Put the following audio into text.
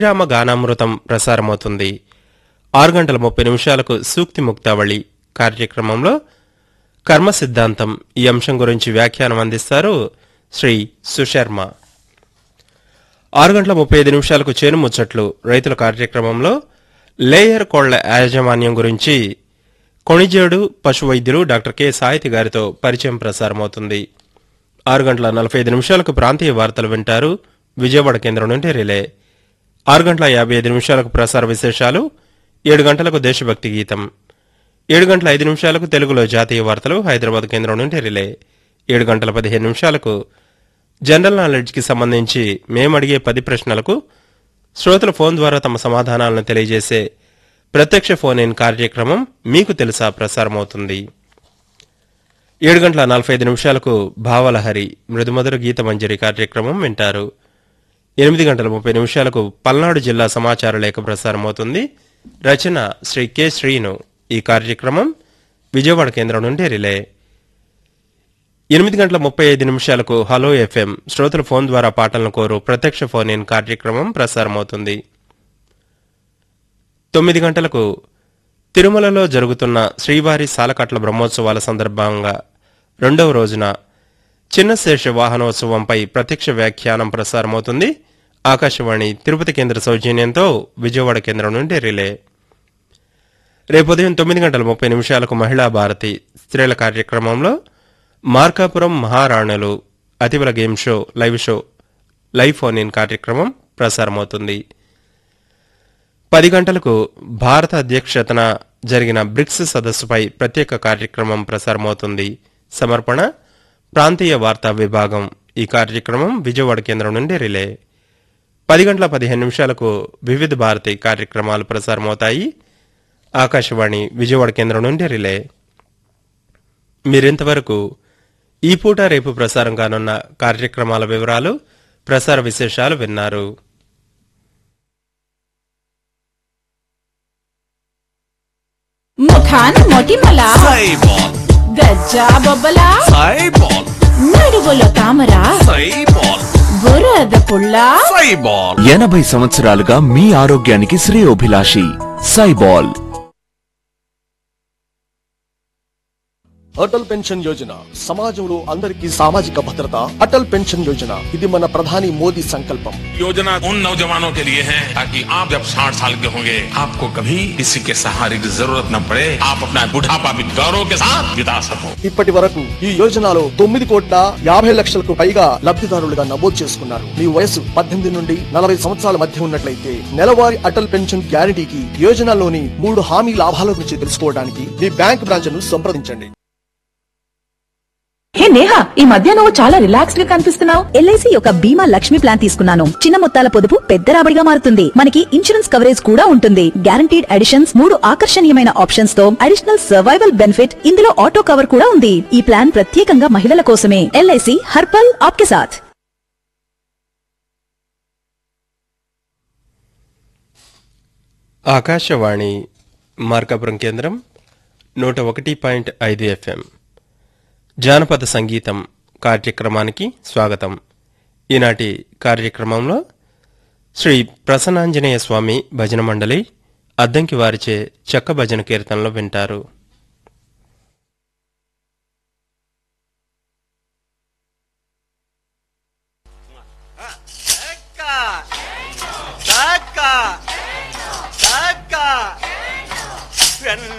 శ్రీరామ గానామృతం ప్రసారమవుతుంది ఆరు గంటల ముప్పై నిమిషాలకు సూక్తి ముక్తావళి కార్యక్రమంలో కర్మ సిద్ధాంతం ఈ అంశం గురించి వ్యాఖ్యానం అందిస్తారు శ్రీ సుశర్మ ఆరు గంటల ముప్పై ఐదు నిమిషాలకు చేను ముచ్చట్లు రైతుల కార్యక్రమంలో లేయర్ కోళ్ల యాజమాన్యం గురించి కొణిజేడు పశు వైద్యులు డాక్టర్ కె సాయితి గారితో పరిచయం ప్రసారమవుతుంది ఆరు గంటల నలభై ఐదు నిమిషాలకు ప్రాంతీయ వార్తలు వింటారు విజయవాడ కేంద్రం నుండి రిలే ఆరు గంటల యాభై ఐదు నిమిషాలకు ప్రసార విశేషాలు ఏడు గంటలకు దేశభక్తి గీతం ఏడు గంటల ఐదు నిమిషాలకు తెలుగులో జాతీయ వార్తలు హైదరాబాద్ కేంద్రం నుండి రిలే ఏడు గంటల పదిహేను నిమిషాలకు జనరల్ నాలెడ్జ్కి సంబంధించి మేమడిగే పది ప్రశ్నలకు శ్రోతల ఫోన్ ద్వారా తమ సమాధానాలను తెలియజేసే ప్రత్యక్ష ఫోన్ ఇన్ కార్యక్రమం మీకు తెలుసా ప్రసారమవుతుంది ఏడు గంటల నలభై ఐదు నిమిషాలకు భావలహరి మృదుమధుర గీత మంజరి కార్యక్రమం వింటారు ఎనిమిది గంటల ముప్పై నిమిషాలకు పల్నాడు జిల్లా సమాచార లేఖ ప్రసారమవుతుంది రచన శ్రీ కె శ్రీను ఈ కార్యక్రమం విజయవాడ కేంద్రం నుండి రిలే ఎనిమిది గంటల ముప్పై ఐదు నిమిషాలకు హలో ఎఫ్ఎం శ్రోతల ఫోన్ ద్వారా పాటలను కోరు ప్రత్యక్ష ఫోన్ ఇన్ కార్యక్రమం ప్రసారమవుతుంది తొమ్మిది గంటలకు తిరుమలలో జరుగుతున్న శ్రీవారి సాలకట్ల బ్రహ్మోత్సవాల సందర్భంగా రెండవ రోజున చిన్న శేష వాహనోత్సవంపై ప్రత్యక్ష వ్యాఖ్యానం ప్రసారమవుతుంది ఆకాశవాణి తిరుపతి కేంద్ర సౌజన్యంతో విజయవాడ కేంద్రం నుండి రిలే రేపు ఉదయం తొమ్మిది గంటల ముప్పై నిమిషాలకు మహిళా భారతి స్త్రీల కార్యక్రమంలో మార్కాపురం మహారాణులు అతివల game show live show live phone in కార్యక్రమం ప్రసారమవుతుంది పది గంటలకు భారత అధ్యక్షతన జరిగిన బ్రిక్స్ సదస్సుపై ప్రత్యేక కార్యక్రమం ప్రసారమవుతుంది సమర్పణ ప్రాంతీయ వార్తా విభాగం ఈ కార్యక్రమం విజయవాడ కేంద్రం నుండి రిలే పది గంటల పదిహేను నిమిషాలకు వివిధ భారతి కార్యక్రమాలు ప్రసారమవుతాయి ఆకాశవాణి విజయవాడ కేంద్రం నుండి రిలే మీరింతవరకు ఈ పూట రేపు ప్రసారం కానున్న కార్యక్రమాల వివరాలు ప్రసార విశేషాలు విన్నారు ముఖాన్ మొటిమల సైబాల్ గజ్జా బొబ్బల సైబాల్ నడువుల తామర సైబాల్ బురద పుల్ల సైబాల్ ఎనభై సంవత్సరాలుగా మీ ఆరోగ్యానికి శ్రేయోభిలాషి సైబాల్ అటల్ పెన్షన్ యోజన సమాజంలో అందరికీ సామాజిక భద్రత అటల్ పెన్షన్ యోజన ఇది మన ప్రధాని మోదీ సంకల్పం योजना उन नौजवानों के लिए है ताकि आप जब 60 साल के होंगे आपको कभी किसी के सहारे की जरूरत न पड़े आप अपना बुढ़ापा भी गौरव के साथ बिता सको ఇప్పటి వరకు ఈ యోజనలో తొమ్మిది కోట్ల యాభై లక్షలకు పైగా లబ్ధిదారులుగా నమోదు చేసుకున్నారు మీ వయసు పద్దెనిమిది నుండి నలభై సంవత్సరాల మధ్య ఉన్నట్లయితే నెలవారీ అటల్ పెన్షన్ గ్యారంటీకి యోజనలోని మూడు హామీ లాభాల గురించి తెలుసుకోవడానికి మీ బ్యాంక్ బ్రాంచ్ ను సంప్రదించండి హే నేహా ఈ మధ్య నువ్వు చాలా రిలాక్స్డ్ గా కనిపిస్తున్నావు ఎల్ఐసి యొక్క బీమా లక్ష్మి ప్లాన్ తీసుకున్నాను చిన్న మొత్తాల పొదుపు పెద్ద రాబడిగా మారుతుంది మనకి ఇన్సూరెన్స్ కవరేజ్ కూడా ఉంటుంది గ్యారంటీడ్ అడిషన్స్ మూడు ఆకర్షణీయమైన ఆప్షన్స్ తో అడిషనల్ సర్వైవల్ బెనిఫిట్ ఇందులో ఆటో కవర్ కూడా ఉంది ఈ ప్లాన్ ప్రత్యేకంగా మహిళల కోసమే ఎల్ఐసి హర్పల్ ఆప్కే సాథ్ ఆకాశవాణి మార్కాపురం కేంద్రం నూట ఒకటి పాయింట్ ఐదు ఎఫ్ఎం జానపద సంగీతం కార్యక్రమానికి స్వాగతం ఈనాటి కార్యక్రమంలో శ్రీ ప్రసన్నాంజనేయ స్వామి భజన మండలి అద్దంకి వారిచే చెక్క భజన కీర్తనలో వింటారు